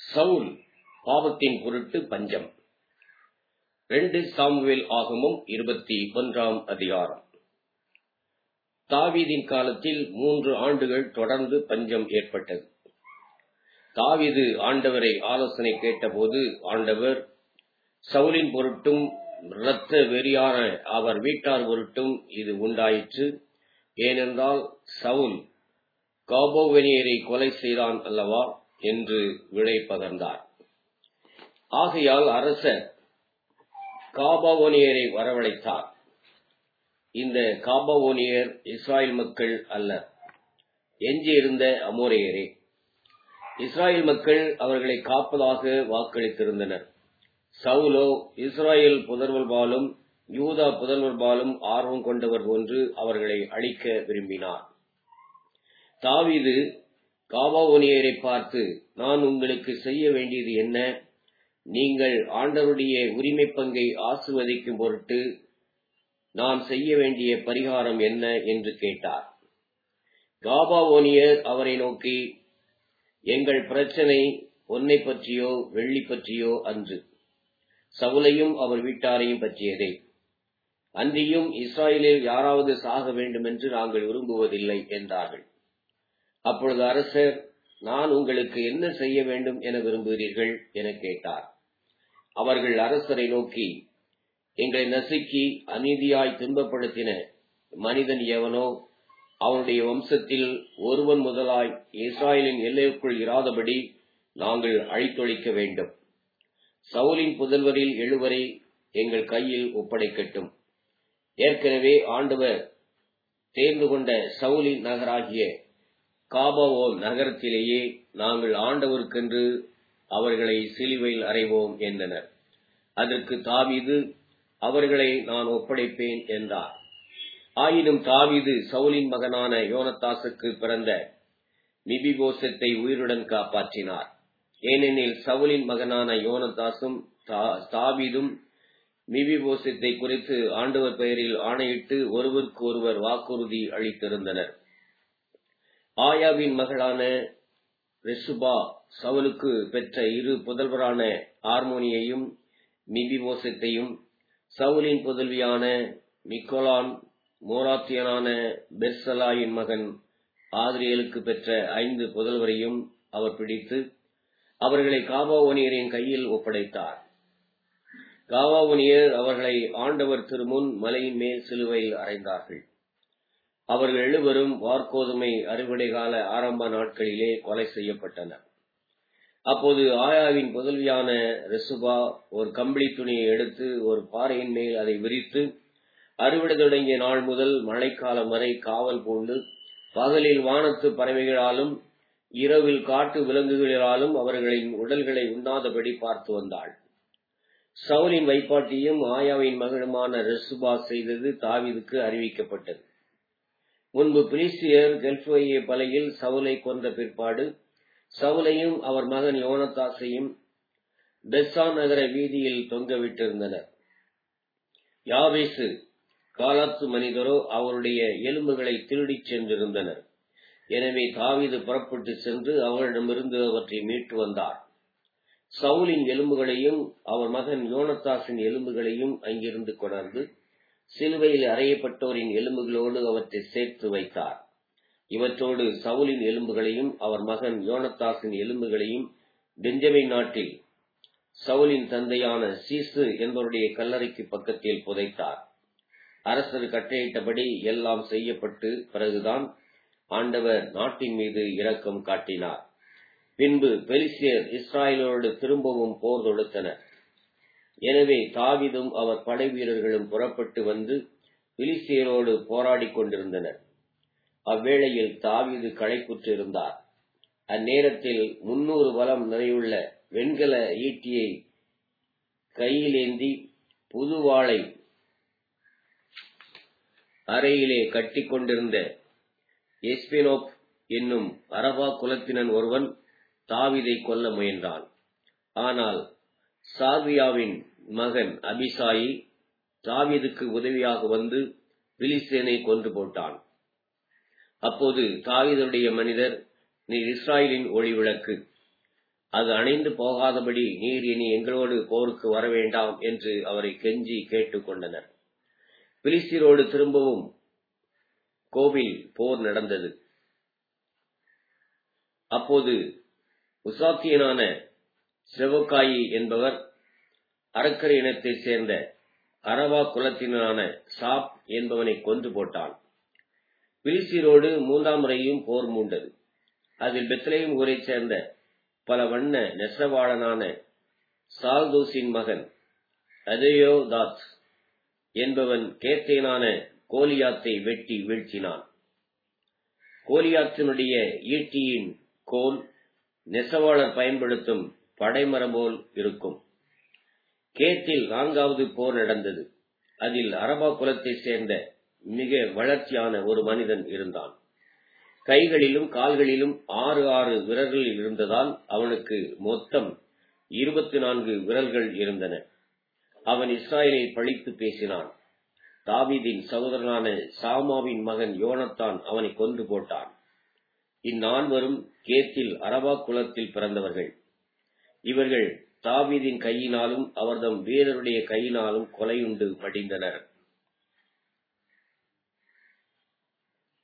சவுல் பாவத்தின் பொருட்டு பஞ்சம் ரெண்டு சாமுவேல் ஆகமும் இருபத்தி ஒன்றாம் அதிகாரம் தாவீதின் காலத்தில் மூன்று ஆண்டுகள் தொடர்ந்து பஞ்சம் ஏற்பட்டது தாவீது ஆண்டவரை ஆலோசனை கேட்டபோது ஆண்டவர் சவுலின் பொருட்டும் இரத்த வெறியான அவர் வீட்டார் பொருட்டும் இது உண்டாயிற்று ஏனென்றால் சவுல் காபோவெனியரை கொலை செய்தான் அல்லவா என்று விடை பகர்ந்தார் ஆகையால் அரசர் காபாவோனியரை வரவழைத்தார் இந்த காபாவோனியர் இஸ்ராயல் மக்கள் அல்ல எஞ்சியிருந்த அமோரையரே இஸ்ராயல் மக்கள் அவர்களை காப்பதாக வாக்களித்திருந்தனர் சவுலோ இஸ்ராயல் புதல்வர்பாலும் யூதா புதல்வர்பாலும் ஆர்வம் கொண்டவர் போன்று அவர்களை அழிக்க விரும்பினார் தாவீது காபாவோனியரை பார்த்து நான் உங்களுக்கு செய்ய வேண்டியது என்ன நீங்கள் ஆண்டவருடைய உரிமை பங்கை ஆசிர்வதிக்கும் பொருட்டு நான் செய்ய வேண்டிய பரிகாரம் என்ன என்று கேட்டார் காபாவோனியர் அவரை நோக்கி எங்கள் பிரச்சனை பொன்னை பற்றியோ வெள்ளி பற்றியோ அன்று சவுலையும் அவர் வீட்டாரையும் பற்றியதே அன்றியும் இஸ்ராயலில் யாராவது சாக வேண்டும் என்று நாங்கள் விரும்புவதில்லை என்றார்கள் அப்பொழுது அரசர் நான் உங்களுக்கு என்ன செய்ய வேண்டும் என விரும்புகிறீர்கள் என கேட்டார் அவர்கள் அரசரை நோக்கி எங்களை நசுக்கி அநீதியாய் துன்பப்படுத்தின மனிதன் எவனோ அவனுடைய வம்சத்தில் ஒருவன் முதலாய் இஸ்ராயலின் எல்லைக்குள் இராதபடி நாங்கள் அழித்தொழிக்க வேண்டும் சவுலின் புதல்வரில் எழுவரை எங்கள் கையில் ஒப்படைக்கட்டும் ஏற்கனவே ஆண்டவர் தேர்ந்து கொண்ட சவுலின் நகராகிய காபாவோ நகரத்திலேயே நாங்கள் ஆண்டவருக்கென்று அவர்களை சிலுவையில் அறைவோம் என்றனர் அதற்கு தாவீது அவர்களை நான் ஒப்படைப்பேன் என்றார் ஆயினும் தாவீது சவுலின் மகனான யோனத்தாசுக்கு பிறந்த மிபிபோசத்தை உயிருடன் காப்பாற்றினார் ஏனெனில் சவுலின் மகனான யோனதாசும் தாவீதும் மிபிபோசத்தை குறித்து ஆண்டவர் பெயரில் ஆணையிட்டு ஒருவருக்கு ஒருவர் வாக்குறுதி அளித்திருந்தனர் ஆயாவின் மகளான ரெசுபா சவுலுக்கு பெற்ற இரு புதல்வரான ஆர்மோனியையும் மிபிபோசத்தையும் சவுலின் புதல்வியான மிக்கோலான் மோராத்தியனான பெர்சலாயின் மகன் ஆதிரியலுக்கு பெற்ற ஐந்து புதல்வரையும் அவர் பிடித்து அவர்களை காபாவோனியரின் கையில் ஒப்படைத்தார் காபாவோனியர் அவர்களை ஆண்டவர் திருமுன் மலையின் மேல் சிலுவையில் அறைந்தார்கள் அவர்கள் எழுவரும் வார்கோதுமை அறுவடை கால ஆரம்ப நாட்களிலே கொலை செய்யப்பட்டனர் அப்போது ஆயாவின் புதல்வியான ரெசுபா ஒரு கம்பளி துணியை எடுத்து ஒரு பாறையின் மேல் அதை விரித்து அறுவடை தொடங்கிய நாள் முதல் மழைக்காலம் வரை காவல் பூண்டு பகலில் வானத்து பறவைகளாலும் இரவில் காட்டு விலங்குகளாலும் அவர்களின் உடல்களை உண்ணாதபடி பார்த்து வந்தாள் சவுலின் வைப்பாட்டியும் ஆயாவின் மகளுமான ரெசுபா செய்தது தாவிதுக்கு அறிவிக்கப்பட்டது முன்பு பிலிஸ்தியர் கெல்ஃபோயே பலையில் சவுலை கொன்ற பிற்பாடு சவுலையும் அவர் மகன் யோனத்தாசையும் பெஸ்ஸா நகர வீதியில் தொங்கவிட்டிருந்தனர் யாவேசு காலாத்து மனிதரோ அவருடைய எலும்புகளை திருடிச் சென்றிருந்தனர் எனவே தாவிது புறப்பட்டு சென்று அவரிடமிருந்து அவற்றை மீட்டு வந்தார் சவுலின் எலும்புகளையும் அவர் மகன் யோனத்தாசின் எலும்புகளையும் அங்கிருந்து கொணர்ந்து சிலுவையில் அறையப்பட்டோரின் எலும்புகளோடு அவற்றை சேர்த்து வைத்தார் இவற்றோடு சவுலின் எலும்புகளையும் அவர் மகன் யோனத்தாசின் எலும்புகளையும் பெஞ்சமின் நாட்டில் சவுலின் தந்தையான சீசு என்பவருடைய கல்லறைக்கு பக்கத்தில் புதைத்தார் அரசர் கட்டளையிட்டபடி எல்லாம் செய்யப்பட்டு பிறகுதான் ஆண்டவர் நாட்டின் மீது இரக்கம் காட்டினார் பின்பு பெலிசியர் இஸ்ராயலோடு திரும்பவும் போர் தொடுத்தனர் எனவே தாவிதும் அவர் படை வீரர்களும் புறப்பட்டு வந்து பிலிசியரோடு போராடி கொண்டிருந்தனர் அவ்வேளையில் தாவிது களைப்புற்று இருந்தார் அந்நேரத்தில் முன்னூறு வலம் நிறையுள்ள வெண்கல ஈட்டியை கையிலேந்தி புதுவாளை அறையிலே கட்டி கொண்டிருந்த எஸ்பினோப் என்னும் அரபா குலத்தினன் ஒருவன் தாவிதை கொல்ல முயன்றான் ஆனால் சாவியாவின் மகன் அபிசாயி தாவீதுக்கு உதவியாக வந்து பிலிஸ்தேனை கொன்று போட்டான் அப்போது தாவீதுடைய மனிதர் நீ இஸ்ராயலின் ஒளி விளக்கு அது அணைந்து போகாதபடி நீர் இனி எங்களோடு போருக்கு வர வேண்டாம் என்று அவரை கெஞ்சி கேட்டுக் கொண்டனர் பிலிஸ்தீரோடு திரும்பவும் கோவில் போர் நடந்தது அப்போது உசாத்தியனான செவக்காயி என்பவர் அரக்கர் இனத்தைச் சேர்ந்த அரவா குலத்தினரான சாப் என்பவனை கொன்று போட்டான் பிலிஸ்தீரோடு மூன்றாம் முறையும் போர் மூண்டது அதில் பெத்லேயும் ஊரைச் சேர்ந்த பல வண்ண நெசவாளனான சால்தூசின் மகன் அதேயோதாத் என்பவன் கேத்தேனான கோலியாத்தை வெட்டி வீழ்த்தினான் கோலியாத்தினுடைய ஈட்டியின் கோல் நெசவாளர் பயன்படுத்தும் படைமரம் போல் இருக்கும் கேத்தில் நான்காவது போர் நடந்தது அதில் அரபா குலத்தைச் சேர்ந்த மிக வளர்ச்சியான ஒரு மனிதன் இருந்தான் கைகளிலும் கால்களிலும் ஆறு ஆறு விரல்கள் இருந்ததால் அவனுக்கு மொத்தம் இருபத்தி நான்கு விரல்கள் இருந்தன அவன் இஸ்ராயலை பழித்து பேசினான் தாவீதின் சகோதரனான சாமாவின் மகன் யோனத்தான் அவனை கொன்று போட்டான் இந்நால்வரும் கேத்தில் அரபா குலத்தில் பிறந்தவர்கள் இவர்கள் தாவீதின் கையினாலும் அவர்தம் வீரருடைய கையினாலும் கொலையுண்டு மடிந்தனர்